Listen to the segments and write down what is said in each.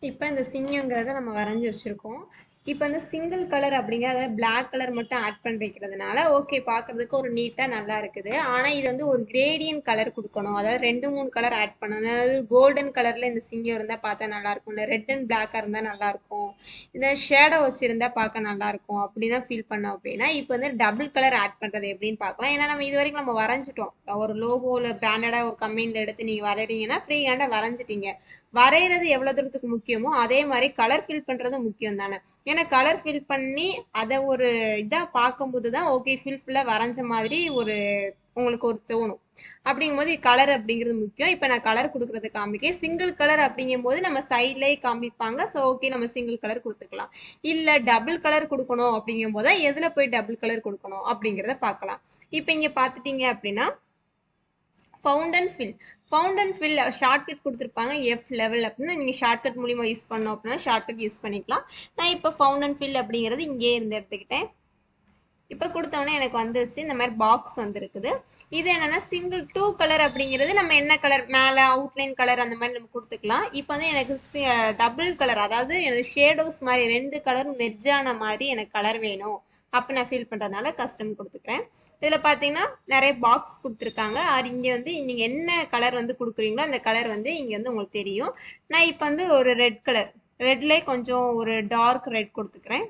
இப்போ இந்த சிங்கங்கிறத நம்ம வரைஞ்சி வச்சுருக்கோம் இப்போ வந்து சிங்கிள் கலர் அப்படிங்கிறத பிளாக் கலர் மட்டும் ஆட் பண்ணிக்கிறதுனால ஓகே பார்க்கறதுக்கு ஒரு நீட்டாக நல்லா இருக்குது ஆனால் இது வந்து ஒரு கிரேடியன் கலர் கொடுக்கணும் அதாவது ரெண்டு மூணு கலர் ஆட் பண்ணணும் அதாவது கோல்டன் கலரில் இந்த சிங்கம் இருந்தால் பார்த்தா நல்லா இருக்கும் இல்லை ரெட் அண்ட் பிளாக்காக இருந்தால் நல்லா இருக்கும் இந்த ஷேடோ வச்சுருந்தா பார்க்க நல்லா இருக்கும் அப்படி தான் ஃபீல் பண்ணோம் அப்படின்னா இப்போ வந்து டபுள் கலர் ஆட் பண்ணுறது எப்படின்னு பார்க்கலாம் ஏன்னா நம்ம இது வரைக்கும் நம்ம வரைஞ்சிட்டோம் ஒரு லோகோவில் பிராண்டடாக ஒரு கம்பெனியில் எடுத்து நீங்கள் வரைகிறீங்கன்னா ஃப்ரீ ஹேண்டாக வரைஞ்சிட்டீங்க வரைகிறது எவ்வளோ தூரத்துக்கு முக்கியமோ அதே மாதிரி கலர் ஃபில் பண்ணுறது முக்கியம் தானே ஏன்னா கலர் ஃபில் பண்ணி அதை ஒரு இதாக பார்க்கும்போது தான் ஓகே ஃபில் ஃபுல்லாக வரைஞ்ச மாதிரி ஒரு உங்களுக்கு ஒரு தோணும் அப்படிங்கும்போது கலர் அப்படிங்கிறது முக்கியம் இப்போ நான் கலர் கொடுக்குறது காமிக்கேன் சிங்கிள் கலர் அப்படிங்கும்போது நம்ம சைட்லேயே காமிப்பாங்க ஸோ ஓகே நம்ம சிங்கிள் கலர் கொடுத்துக்கலாம் இல்லை டபுள் கலர் கொடுக்கணும் அப்படிங்கும்போது தான் எதில் போய் டபுள் கலர் கொடுக்கணும் அப்படிங்கிறத பார்க்கலாம் இப்போ இங்கே பார்த்துட்டீங்க அப்படின்னா fountain fill fountain fill shortcut கொடுத்துருப்பாங்க எஃப் லெவல் அப்படின்னா நீங்கள் ஷார்ட்கட் மூலிமா யூஸ் பண்ணோம் அப்படின்னா ஷார்ட்கட் யூஸ் பண்ணிக்கலாம் நான் இப்போ ஃபவுண்ட் அண்ட் ஃபில் அப்படிங்கிறது இங்கே இருந்து எடுத்துக்கிட்டேன் இப்போ கொடுத்தோன்னே எனக்கு வந்துருச்சு இந்த மாதிரி பாக்ஸ் வந்துருக்குது இது என்னன்னா சிங்கிள் டூ கலர் அப்படிங்கிறது நம்ம என்ன கலர் மேலே அவுட்லைன் கலர் அந்த மாதிரி நம்ம கொடுத்துக்கலாம் இப்போ வந்து எனக்கு டபுள் கலர் அதாவது எனக்கு ஷேடோஸ் மாதிரி ரெண்டு கலரும் மெர்ஜான மாதிரி எனக்கு கலர் வேணும் அப்போ நான் ஃபீல் பண்ணுறதுனால கஸ்டம் கொடுத்துக்கிறேன் இதில் பார்த்தீங்கன்னா நிறைய பாக்ஸ் கொடுத்துருக்காங்க அது இங்கே வந்து நீங்கள் என்ன கலர் வந்து கொடுக்குறீங்களோ அந்த கலர் வந்து இங்கே வந்து உங்களுக்கு தெரியும் நான் இப்போ வந்து ஒரு ரெட் கலர் ரெட்லேயே கொஞ்சம் ஒரு டார்க் ரெட் கொடுத்துக்கிறேன்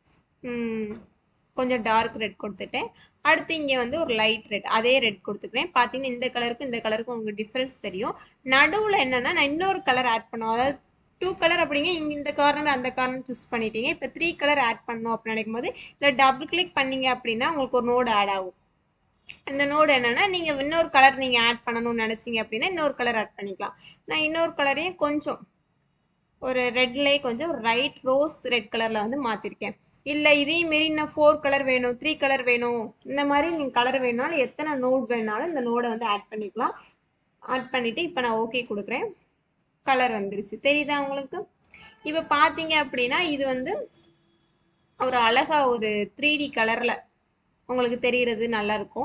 கொஞ்சம் டார்க் ரெட் கொடுத்துட்டேன் அடுத்து இங்கே வந்து ஒரு லைட் ரெட் அதே ரெட் கொடுத்துக்கிறேன் பார்த்தீங்கன்னா இந்த கலருக்கும் இந்த கலருக்கும் உங்களுக்கு டிஃப்ரென்ஸ் தெரியும் நடுவில் என்னென்னா நான் இன்னொரு கலர் ஆட் பண்ணுவோம் அதாவது டூ கலர் அப்படிங்க இங்கே இந்த கார்னர் அந்த கார்னர் சூஸ் பண்ணிட்டீங்க இப்போ த்ரீ கலர் ஆட் பண்ணோம் அப்படின்னு நினைக்கும் போது இல்லை டபுள் கிளிக் பண்ணீங்க அப்படின்னா உங்களுக்கு ஒரு நோடு ஆட் ஆகும் இந்த நோடு என்னன்னா நீங்கள் இன்னொரு கலர் நீங்கள் ஆட் பண்ணணும்னு நினச்சிங்க அப்படின்னா இன்னொரு கலர் ஆட் பண்ணிக்கலாம் நான் இன்னொரு கலரையும் கொஞ்சம் ஒரு ரெட்லேயே கொஞ்சம் ரைட் ரோஸ் ரெட் கலரில் வந்து மாற்றிருக்கேன் இல்லை இதே மாரி இன்னும் ஃபோர் கலர் வேணும் த்ரீ கலர் வேணும் இந்த மாதிரி நீங்கள் கலர் வேணுனாலும் எத்தனை நோட் வேணாலும் இந்த நோடை வந்து ஆட் பண்ணிக்கலாம் ஆட் பண்ணிவிட்டு இப்போ நான் ஓகே கொடுக்குறேன் கலர் வந்துருச்சு தெரியுதா உங்களுக்கு இப்போ பார்த்தீங்க அப்படின்னா இது வந்து ஒரு அழகா ஒரு த்ரீ டி கலரில் உங்களுக்கு தெரிகிறது நல்லா இருக்கும்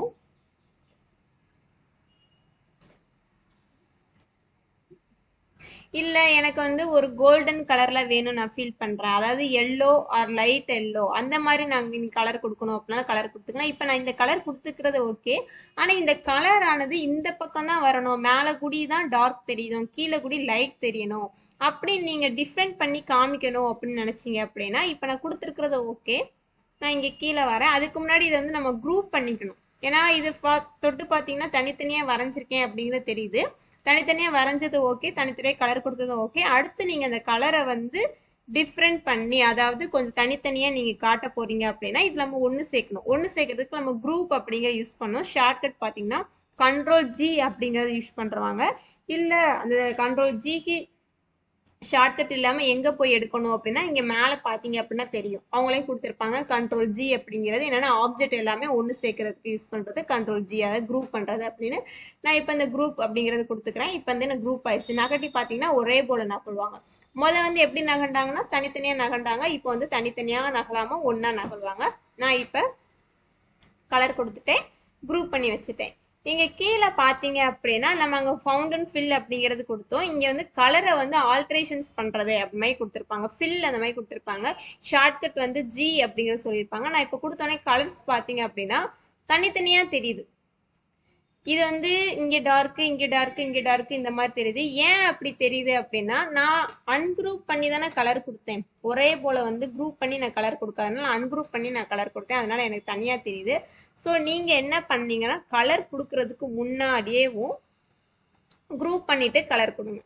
இல்லை எனக்கு வந்து ஒரு கோல்டன் கலரில் வேணும் நான் ஃபீல் பண்ணுறேன் அதாவது எல்லோ ஆர் லைட் எல்லோ அந்த மாதிரி நாங்கள் நீ கலர் கொடுக்கணும் அப்படின்னா கலர் கொடுத்துக்கலாம் இப்போ நான் இந்த கலர் கொடுத்துக்கிறது ஓகே ஆனால் இந்த கலர் ஆனது இந்த பக்கம் தான் வரணும் மேலே கூடி தான் டார்க் தெரியணும் கீழே கூடி லைட் தெரியணும் அப்படி நீங்கள் டிஃப்ரெண்ட் பண்ணி காமிக்கணும் அப்படின்னு நினச்சிங்க அப்படின்னா இப்போ நான் கொடுத்துருக்கிறது ஓகே நான் இங்கே கீழே வரேன் அதுக்கு முன்னாடி இதை வந்து நம்ம குரூப் பண்ணிக்கணும் ஏன்னா இது பா தொட்டு பார்த்தீங்கன்னா தனித்தனியாக வரைஞ்சிருக்கேன் அப்படிங்கிறது தெரியுது தனித்தனியாக வரைஞ்சது ஓகே தனித்தனியாக கலர் கொடுத்தது ஓகே அடுத்து நீங்கள் அந்த கலரை வந்து டிஃப்ரெண்ட் பண்ணி அதாவது கொஞ்சம் தனித்தனியாக நீங்கள் காட்ட போறீங்க அப்படின்னா இது நம்ம ஒன்று சேர்க்கணும் ஒன்று சேர்க்கறதுக்கு நம்ம குரூப் அப்படிங்கிற யூஸ் பண்ணோம் ஷார்ட்கட் பார்த்தீங்கன்னா கண்ட்ரோல் ஜி அப்படிங்கிறத யூஸ் பண்ணுறவாங்க இல்லை அந்த கண்ட்ரோல் ஜிக்கு ஷார்ட்கட் இல்லாமல் எங்கே போய் எடுக்கணும் அப்படின்னா இங்கே மேலே பார்த்தீங்க அப்படின்னா தெரியும் அவங்களே கொடுத்துருப்பாங்க கண்ட்ரோல் ஜி அப்படிங்கிறது என்னென்னா ஆப்ஜெக்ட் எல்லாமே ஒன்று சேர்க்கறதுக்கு யூஸ் பண்ணுறது கண்ட்ரோல் ஜி அதாவது குரூப் பண்ணுறது அப்படின்னு நான் இப்போ இந்த குரூப் அப்படிங்கிறது கொடுத்துக்கிறேன் இப்போ வந்து எனக்கு குரூப் ஆயிடுச்சு நகட்டி பார்த்தீங்கன்னா ஒரே போல் நகழ்வாங்க முதல் வந்து எப்படி நகண்டாங்கன்னா தனித்தனியாக நகண்டாங்க இப்போ வந்து தனித்தனியாக நகலாமல் ஒன்றா நகழ்வாங்க நான் இப்போ கலர் கொடுத்துட்டேன் குரூப் பண்ணி வச்சுட்டேன் இங்கே கீழே பார்த்தீங்க அப்படின்னா நம்ம அங்கே ஃபவுண்ட் அண்ட் ஃபில் அப்படிங்கிறது கொடுத்தோம் இங்கே வந்து கலரை வந்து ஆல்ட்ரேஷன்ஸ் பண்ணுறது அப்படி மாதிரி கொடுத்துருப்பாங்க ஃபில் அந்த மாதிரி கொடுத்துருப்பாங்க ஷார்ட்கட் வந்து ஜி அப்படிங்கிறது சொல்லியிருப்பாங்க நான் இப்போ கொடுத்தோன்னே கலர்ஸ் பார்த்தீங்க அப்படின்னா தனித்தனியாக தெரியுது இது வந்து இங்கே டார்க்கு இங்கே டார்க்கு இங்கே டார்க்கு இந்த மாதிரி தெரியுது ஏன் அப்படி தெரியுது அப்படின்னா நான் அன்குரூப் பண்ணி தானே கலர் கொடுத்தேன் ஒரே போல் வந்து குரூப் பண்ணி நான் கலர் கொடுக்காதனால அன்குரூப் பண்ணி நான் கலர் கொடுத்தேன் அதனால எனக்கு தனியாக தெரியுது ஸோ நீங்கள் என்ன பண்ணீங்கன்னா கலர் கொடுக்கறதுக்கு முன்னாடியேவும் குரூப் பண்ணிட்டு கலர் கொடுங்க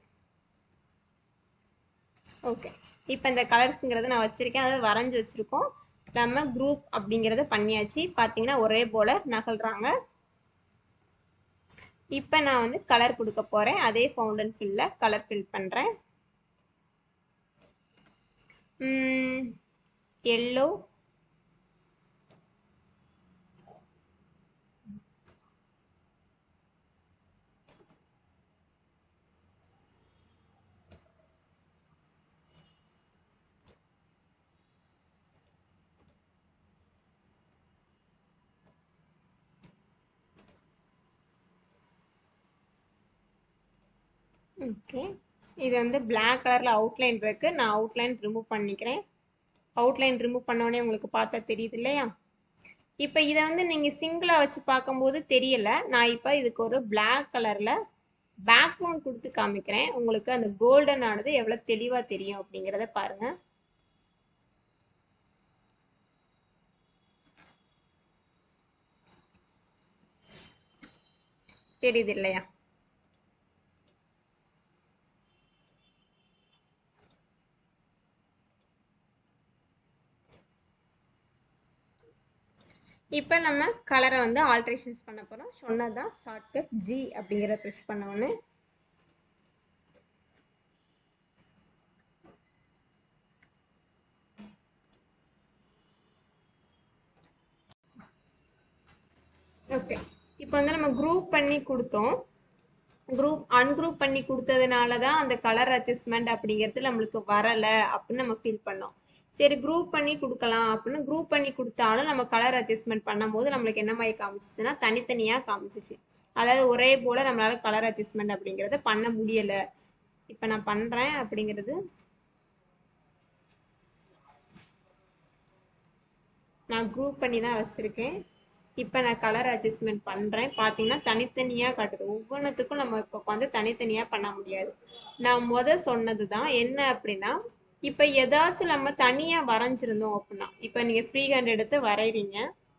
ஓகே இப்போ இந்த கலர்ஸுங்கிறத நான் வச்சுருக்கேன் அதாவது வரைஞ்சி வச்சுருக்கோம் நம்ம குரூப் அப்படிங்கிறத பண்ணியாச்சு பார்த்தீங்கன்னா ஒரே போல் நகல்றாங்க இப்போ நான் வந்து கலர் கொடுக்க போகிறேன் அதே ஃபவுண்டன் ஃபில்ல கலர் ஃபில் பண்ணுறேன் எல்லோ ஓகே இது வந்து பிளாக் கலரில் அவுட்லைன் இருக்கு நான் அவுட்லைன் ரிமூவ் பண்ணிக்கிறேன் அவுட்லைன் ரிமூவ் பண்ணோடனே உங்களுக்கு பார்த்தா தெரியுது இல்லையா இப்போ இதை வந்து நீங்கள் சிங்கிளாக வச்சு பார்க்கும்போது தெரியல நான் இப்போ இதுக்கு ஒரு பிளாக் கலரில் பேக்ரவுண்ட் கொடுத்து காமிக்கிறேன் உங்களுக்கு அந்த கோல்டன் ஆனது எவ்வளோ தெளிவாக தெரியும் அப்படிங்கிறத பாருங்க தெரியுது இல்லையா இப்போ நம்ம கலரை வந்து ஆல்ட்ரேஷன்ஸ் பண்ண போகிறோம் சொன்னதான் ஷார்ட்கட் ஜி அப்படிங்கிறத ப்ரெஸ் பண்ண உடனே ஓகே இப்போ வந்து நம்ம குரூப் பண்ணி கொடுத்தோம் குரூப் அன்குரூப் பண்ணி கொடுத்ததுனால தான் அந்த கலர் அட்ஜஸ்ட்மெண்ட் அப்படிங்கிறது நம்மளுக்கு வரலை அப்படின்னு நம்ம ஃபீல் பண்ணோம் சரி குரூப் பண்ணி கொடுக்கலாம் அப்படின்னு குரூப் பண்ணி கொடுத்தாலும் நம்ம கலர் அட்ஜஸ்ட்மெண்ட் பண்ணும்போது நம்மளுக்கு என்ன மாதிரி காமிச்சிச்சுன்னா தனித்தனியாக காமிச்சிச்சு அதாவது ஒரே போல் நம்மளால கலர் அட்ஜஸ்ட்மெண்ட் அப்படிங்கிறத பண்ண முடியலை இப்போ நான் பண்ணுறேன் அப்படிங்கிறது நான் குரூப் பண்ணி தான் வச்சுருக்கேன் இப்போ நான் கலர் அட்ஜஸ்ட்மெண்ட் பண்ணுறேன் பார்த்தீங்கன்னா தனித்தனியாக காட்டுது ஒவ்வொன்றுத்துக்கும் நம்ம இப்போ உட்காந்து தனித்தனியாக பண்ண முடியாது நான் முத சொன்னது தான் என்ன அப்படின்னா இப்போ ஏதாச்சும் நம்ம தனியாக வரைஞ்சிருந்தோம் அப்படின்னா இப்போ நீங்கள் ஃப்ரீ ஹேண்ட் எடுத்து வரைகிறீங்க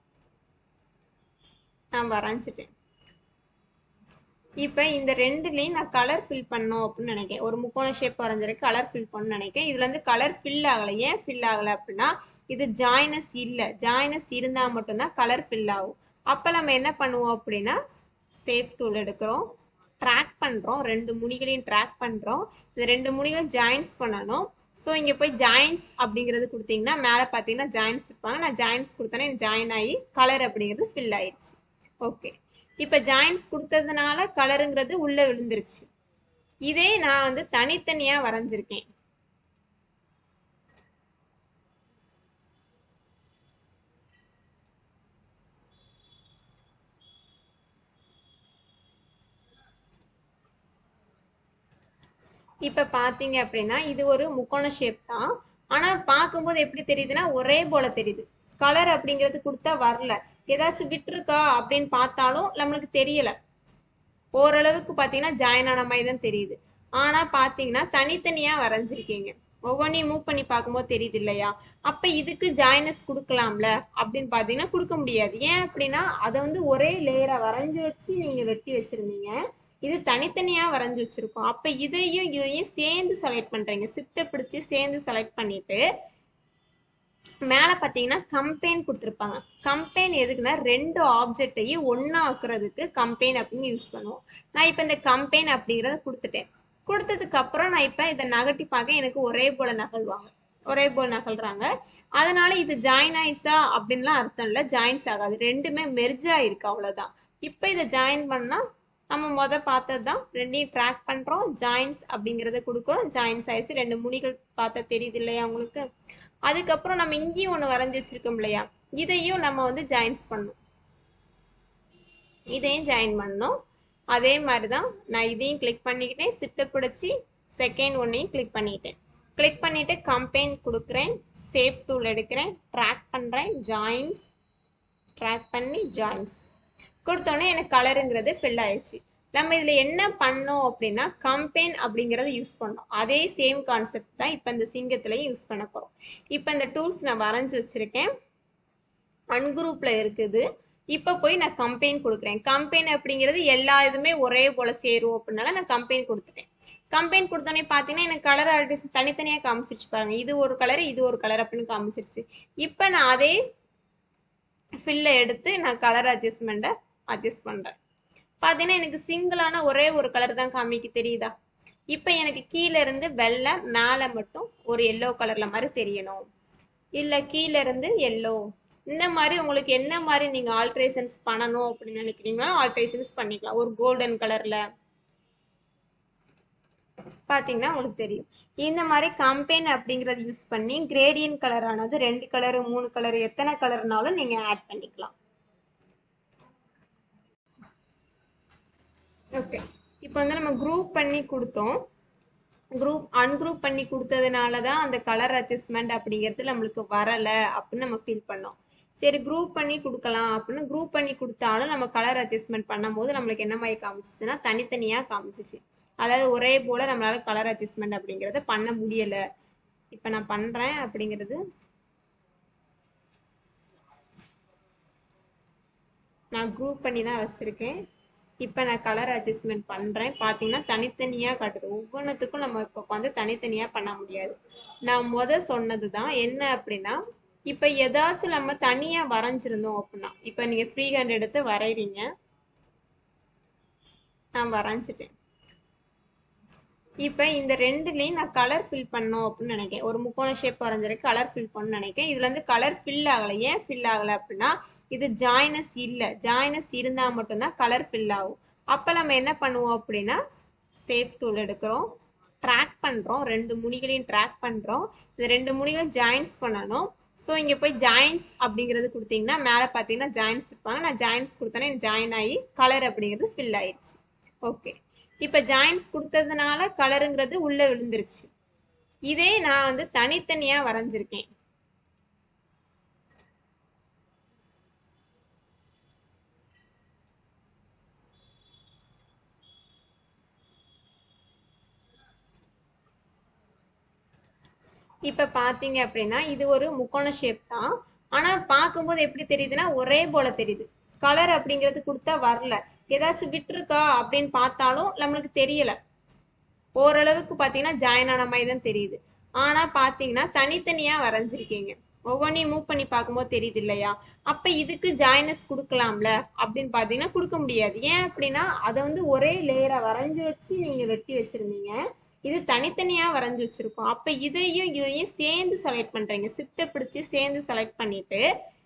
நான் வரைஞ்சிட்டேன் இப்போ இந்த ரெண்டுலேயும் நான் கலர் ஃபில் பண்ணோம் அப்படின்னு நினைக்கிறேன் ஒரு முக்கோண ஷேப் வரைஞ்சிருக்கு கலர் ஃபில் பண்ணணும்னு நினைக்கிறேன் இதுல இருந்து கலர் ஃபில் ஆகலை ஏன் ஃபில் ஆகலை அப்படின்னா இது ஜாயினஸ் இல்லை ஜாயினஸ் இருந்தால் மட்டும்தான் கலர் ஃபில் ஆகும் அப்போ நம்ம என்ன பண்ணுவோம் அப்படின்னா சேஃப் டூல் எடுக்கிறோம் ட்ராக் பண்ணுறோம் ரெண்டு முனிகளையும் ட்ராக் பண்ணுறோம் இந்த ரெண்டு முனிகளும் ஜாயின்ஸ் பண்ணணும் ஸோ இங்கே போய் ஜாயின்ஸ் அப்படிங்கிறது கொடுத்தீங்கன்னா மேலே பார்த்தீங்கன்னா ஜாயின்ஸ் இருப்பாங்க நான் ஜாயின்ஸ் கொடுத்தேனே ஜாயின் ஆகி கலர் அப்படிங்கிறது ஃபில் ஆயிடுச்சு ஓகே இப்போ ஜாயின்ஸ் கொடுத்ததுனால கலருங்கிறது உள்ளே விழுந்துருச்சு இதே நான் வந்து தனித்தனியாக வரைஞ்சிருக்கேன் இப்போ பார்த்தீங்க அப்படின்னா இது ஒரு முக்கோண ஷேப் தான் ஆனால் பார்க்கும்போது எப்படி தெரியுதுன்னா ஒரே போல தெரியுது கலர் அப்படிங்கிறது கொடுத்தா வரல ஏதாச்சும் விட்டுருக்கா அப்படின்னு பார்த்தாலும் நம்மளுக்கு தெரியல ஓரளவுக்கு பார்த்தீங்கன்னா ஜாயின் ஆன மாதிரி தான் தெரியுது ஆனால் பார்த்தீங்கன்னா தனித்தனியாக வரைஞ்சிருக்கீங்க ஒவ்வொன்றையும் மூவ் பண்ணி பார்க்கும்போது தெரியுது இல்லையா அப்போ இதுக்கு ஜாயினஸ் கொடுக்கலாம்ல அப்படின்னு பார்த்தீங்கன்னா கொடுக்க முடியாது ஏன் அப்படின்னா அதை வந்து ஒரே லேயரை வரைஞ்சி வச்சு நீங்கள் வெட்டி வச்சுருந்தீங்க இது தனித்தனியாக வரைஞ்சி வச்சுருக்கோம் அப்போ இதையும் இதையும் சேர்ந்து செலக்ட் பண்ணுறீங்க ஷிஃப்ட்டை பிடிச்சி சேர்ந்து செலக்ட் பண்ணிவிட்டு மேலே பார்த்தீங்கன்னா கம்பெயின் கொடுத்துருப்பாங்க கம்பெயின் எதுக்குன்னா ரெண்டு ஆப்ஜெக்டையும் ஒன்றா ஆக்குறதுக்கு கம்பெயின் அப்படின்னு யூஸ் பண்ணுவோம் நான் இப்போ இந்த கம்பெயின் அப்படிங்கிறத கொடுத்துட்டேன் கொடுத்ததுக்கு அப்புறம் நான் இப்போ இதை நகட்டி பார்க்க எனக்கு ஒரே போல நகழ்வாங்க ஒரே போல் நகல்றாங்க அதனால இது ஜாயின் ஆயிஸா அப்படின்லாம் அர்த்தம் இல்லை ஜாயின்ஸ் ஆகாது ரெண்டுமே மெர்ஜா இருக்கு அவ்வளோதான் இப்போ இதை ஜாயின் பண்ணால் நம்ம முத பார்த்தது தான் ரெண்டையும் ட்ராக் பண்ணுறோம் ஜாயின்ஸ் அப்படிங்கிறத கொடுக்குறோம் ஜாயின்ஸ் ஆயிடுச்சு ரெண்டு முனிகள் பார்த்தா தெரியுது இல்லையா உங்களுக்கு அதுக்கப்புறம் நம்ம இங்கேயும் ஒன்று வரைஞ்சி வச்சிருக்கோம் இல்லையா இதையும் நம்ம வந்து ஜாயின்ஸ் பண்ணணும் இதையும் ஜாயின் பண்ணணும் அதே மாதிரி தான் நான் இதையும் கிளிக் பண்ணிக்கிட்டேன் சிட்டை பிடிச்சி செகண்ட் ஒன்னையும் கிளிக் பண்ணிட்டேன் கிளிக் பண்ணிவிட்டு கம்பெயின் கொடுக்குறேன் சேஃப் டூல் எடுக்கிறேன் ட்ராக் பண்ணுறேன் ஜாயின்ஸ் ட்ராக் பண்ணி ஜாயின்ஸ் கொடுத்தோன்னே எனக்கு கலருங்கிறது ஃபில் ஆயிடுச்சு நம்ம இதில் என்ன பண்ணோம் அப்படின்னா கம்பெயின் அப்படிங்கிறத யூஸ் பண்ணோம் அதே சேம் கான்செப்ட் தான் இப்போ இந்த சிங்கத்துலேயும் யூஸ் பண்ண போகிறோம் இப்போ இந்த டூல்ஸ் நான் வரைஞ்சி வச்சுருக்கேன் அன்குரூப்பில் இருக்குது இப்போ போய் நான் கம்பெயின் கொடுக்குறேன் கம்பெயின் அப்படிங்கிறது எல்லா இதுவுமே ஒரே போல் சேரும் அப்படின்னால நான் கம்பெயின் கொடுத்துட்டேன் கம்பெயின் கொடுத்தோன்னே பார்த்தீங்கன்னா எனக்கு கலர் ஆர்டிஸ்ட் தனித்தனியாக காமிச்சிருச்சு பாருங்க இது ஒரு கலர் இது ஒரு கலர் அப்படின்னு காமிச்சிருச்சு இப்போ நான் அதே ஃபில்லை எடுத்து நான் கலர் அட்ஜஸ்ட்மெண்ட்டை அட்ஜஸ்ட் பண்ணுறேன் பார்த்தீங்கன்னா எனக்கு சிங்கிளான ஒரே ஒரு கலர் தான் காமிக்கு தெரியுதா இப்போ எனக்கு கீழே இருந்து வெள்ளை மேலே மட்டும் ஒரு எல்லோ கலரில் மாதிரி தெரியணும் இல்லை கீழே இருந்து எல்லோ இந்த மாதிரி உங்களுக்கு என்ன மாதிரி நீங்கள் ஆல்ட்ரேஷன்ஸ் பண்ணணும் அப்படின்னு நினைக்கிறீங்களோ ஆல்ட்ரேஷன்ஸ் பண்ணிக்கலாம் ஒரு கோல்டன் கலரில் பார்த்தீங்கன்னா உங்களுக்கு தெரியும் இந்த மாதிரி கம்பெயின் அப்படிங்கிறத யூஸ் பண்ணி கிரேடியன் கலர் ஆனது ரெண்டு கலரு மூணு கலர் எத்தனை கலர்னாலும் நீங்கள் ஆட் பண்ணிக்கலாம் ஓகே இப்போ வந்து நம்ம குரூப் பண்ணி கொடுத்தோம் குரூப் அன்குரூப் பண்ணி கொடுத்ததுனால தான் அந்த கலர் அட்ஜஸ்ட்மெண்ட் அப்படிங்கிறது நம்மளுக்கு வரலை அப்படின்னு நம்ம ஃபீல் பண்ணோம் சரி குரூப் பண்ணி கொடுக்கலாம் அப்படின்னு குரூப் பண்ணி கொடுத்தாலும் நம்ம கலர் அட்ஜஸ்ட்மெண்ட் பண்ணும்போது நம்மளுக்கு என்ன மாதிரி காமிச்சிச்சுன்னா தனித்தனியாக காமிச்சிச்சு அதாவது ஒரே போல் நம்மளால கலர் அட்ஜஸ்ட்மெண்ட் அப்படிங்கிறத பண்ண முடியலை இப்போ நான் பண்ணுறேன் அப்படிங்கிறது நான் குரூப் பண்ணி தான் வச்சுருக்கேன் இப்போ நான் கலர் அட்ஜஸ்ட்மெண்ட் பண்ணுறேன் பார்த்தீங்கன்னா தனித்தனியாக காட்டுது ஒவ்வொன்றுத்துக்கும் நம்ம இப்போ உட்காந்து தனித்தனியாக பண்ண முடியாது நான் முத சொன்னது தான் என்ன அப்படின்னா இப்போ ஏதாச்சும் நம்ம தனியாக வரைஞ்சிருந்தோம் அப்படின்னா இப்போ நீங்கள் ஃப்ரீ ஹேண்ட் எடுத்து வரைகிறீங்க நான் வரைஞ்சிட்டேன் இப்போ இந்த ரெண்டுலேயும் நான் கலர் ஃபில் பண்ணோம் அப்படின்னு நினைக்கிறேன் ஒரு முக்கோண ஷேப் வரைஞ்சிருக்கு கலர் ஃபில் பண்ணணும்னு நினைக்கிறேன் இதுல இருந்து கலர் ஃபில் ஆகலை ஏன் ஃபில் ஆகலை அப்படின்னா இது ஜாயினஸ் இல்லை ஜாயினஸ் இருந்தால் மட்டும்தான் கலர் ஃபில் ஆகும் அப்போ நம்ம என்ன பண்ணுவோம் அப்படின்னா சேஃப் டூல் எடுக்கிறோம் ட்ராக் பண்ணுறோம் ரெண்டு முனிகளையும் ட்ராக் பண்ணுறோம் இந்த ரெண்டு முனிகளையும் ஜாயின்ஸ் பண்ணணும் ஸோ இங்கே போய் ஜாயின்ஸ் அப்படிங்கிறது கொடுத்தீங்கன்னா மேலே பார்த்தீங்கன்னா ஜாயின்ஸ் இருப்பாங்க நான் ஜாயின்ஸ் கொடுத்தேன்னா ஜாயின் ஆகி கலர் அப்படிங்கிறது ஃபில் ஆயிடுச்சு ஓகே இப்போ ஜாயின்ஸ் கொடுத்ததுனால கலருங்கிறது உள்ளே விழுந்துருச்சு இதே நான் வந்து தனித்தனியாக வரைஞ்சிருக்கேன் இப்போ பார்த்தீங்க அப்படின்னா இது ஒரு முக்கோண ஷேப் தான் ஆனால் பார்க்கும்போது எப்படி தெரியுதுன்னா ஒரே போல தெரியுது கலர் அப்படிங்கிறது கொடுத்தா வரல ஏதாச்சும் விட்டுருக்கா அப்படின்னு பார்த்தாலும் நம்மளுக்கு தெரியல ஓரளவுக்கு பார்த்தீங்கன்னா ஜாயின் ஆன மாதிரி தான் தெரியுது ஆனால் பார்த்தீங்கன்னா தனித்தனியாக வரைஞ்சிருக்கீங்க ஒவ்வொன்றையும் மூவ் பண்ணி பார்க்கும்போது தெரியுது இல்லையா அப்போ இதுக்கு ஜாயினஸ் கொடுக்கலாம்ல அப்படின்னு பார்த்தீங்கன்னா கொடுக்க முடியாது ஏன் அப்படின்னா அதை வந்து ஒரே லேயராக வரைஞ்சி வச்சு நீங்கள் வெட்டி வச்சுருந்தீங்க இது தனித்தனியாக வரைஞ்சி வச்சுருக்கோம் அப்போ இதையும் இதையும் சேர்ந்து செலக்ட் பண்ணுறீங்க ஷிஃப்ட்டை பிடிச்சி சேர்ந்து செலக்ட் பண்ணிவிட்டு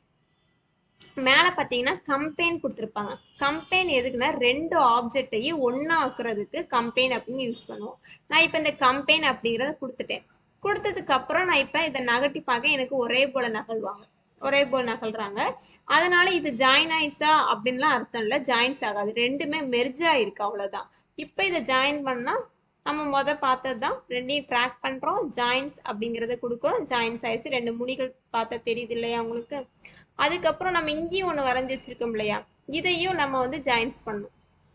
மேலே பார்த்தீங்கன்னா கம்பெயின் கொடுத்துருப்பாங்க கம்பெயின் எதுக்குன்னா ரெண்டு ஆப்ஜெக்டையும் ஒன்றா ஆக்குறதுக்கு கம்பெயின் அப்படின்னு யூஸ் பண்ணுவோம் நான் இப்போ இந்த கம்பெயின் அப்படிங்கிறத கொடுத்துட்டேன் கொடுத்ததுக்கு அப்புறம் நான் இப்போ இதை நகட்டி பார்க்க எனக்கு ஒரே போல நகழ்வாங்க ஒரே போல் நகல்றாங்க அதனால இது ஜாயின் ஆயிஸா அப்படின்லாம் அர்த்தம் இல்லை ஜாயின்ஸ் ஆகாது ரெண்டுமே மெர்ஜ் ஆயிருக்கு அவ்வளோதான் இப்போ இதை ஜாயின் பண்ணால் நம்ம முத பார்த்தது தான் ரெண்டையும் ட்ராக் பண்ணுறோம் ஜாயின்ஸ் அப்படிங்கிறத கொடுக்குறோம் ஜாயின்ஸ் ஆயிடுச்சு ரெண்டு முனிகள் பார்த்தா தெரியுது இல்லையா உங்களுக்கு அதுக்கப்புறம் நம்ம இங்கேயும் ஒன்று வரைஞ்சி வச்சிருக்கோம் இல்லையா இதையும் நம்ம வந்து ஜாயின்ஸ் பண்ணணும்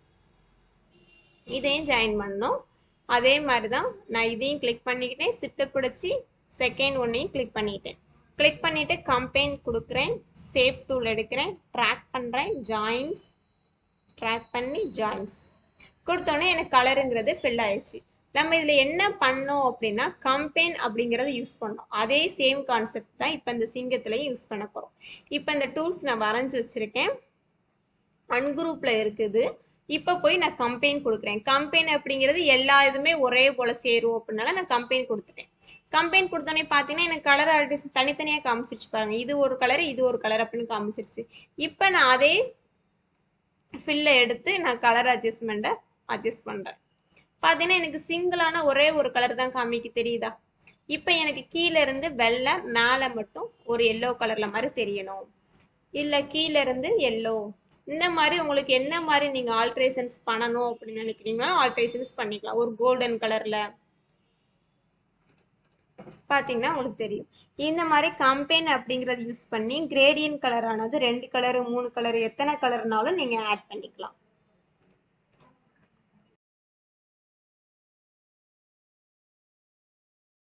இதையும் ஜாயின் பண்ணணும் அதே மாதிரி தான் நான் இதையும் கிளிக் பண்ணிக்கிட்டேன் சிட்டை பிடிச்சி செகண்ட் ஒன்னையும் கிளிக் பண்ணிட்டேன் கிளிக் பண்ணிவிட்டு கம்பெயின் கொடுக்குறேன் சேஃப் டூல் எடுக்கிறேன் ட்ராக் பண்ணுறேன் ஜாயின்ஸ் ட்ராக் பண்ணி ஜாயின்ஸ் கொடுத்தோன்னே எனக்கு கலருங்கிறது ஃபில் ஆயிடுச்சு நம்ம இதில் என்ன பண்ணோம் அப்படின்னா கம்பெயின் அப்படிங்கிறத யூஸ் பண்ணோம் அதே சேம் கான்செப்ட் தான் இப்போ இந்த சிங்கத்துலையும் யூஸ் பண்ண போகிறோம் இப்போ இந்த டூல்ஸ் நான் வரைஞ்சி வச்சுருக்கேன் அன்குரூப்பில் இருக்குது இப்போ போய் நான் கம்பெயின் கொடுக்குறேன் கம்பெயின் அப்படிங்கிறது எல்லா இதுவுமே ஒரே போல் சேரும் அப்படின்னால நான் கம்பெயின் கொடுத்துட்டேன் கம்பெயின் கொடுத்தோன்னே பார்த்தீங்கன்னா எனக்கு கலர் ஆர்டிஸ்ட் தனித்தனியாக காமிச்சிருச்சு பாருங்க இது ஒரு கலர் இது ஒரு கலர் அப்படின்னு காமிச்சிருச்சு இப்போ நான் அதே ஃபில்லை எடுத்து நான் கலர் அட்ஜஸ்ட்மெண்ட்டை அட்ஜஸ்ட் பண்ணுறேன் பார்த்தீங்கன்னா எனக்கு சிங்கிளான ஒரே ஒரு கலர் தான் காமிக்கு தெரியுதா இப்போ எனக்கு கீழே இருந்து வெள்ளை மேலே மட்டும் ஒரு எல்லோ கலரில் மாதிரி தெரியணும் இல்லை கீழே இருந்து எல்லோ இந்த மாதிரி உங்களுக்கு என்ன மாதிரி நீங்கள் ஆல்ட்ரேஷன்ஸ் பண்ணணும் அப்படின்னு நினைக்கிறீங்களோ ஆல்ட்ரேஷன்ஸ் பண்ணிக்கலாம் ஒரு கோல்டன் கலரில் பார்த்தீங்கன்னா உங்களுக்கு தெரியும் இந்த மாதிரி கம்பெயின் அப்படிங்கிறத யூஸ் பண்ணி கிரேடியன் கலர் ஆனது ரெண்டு கலரு மூணு கலர் எத்தனை கலர்னாலும் நீங்கள் ஆட் பண்ணிக்கலாம்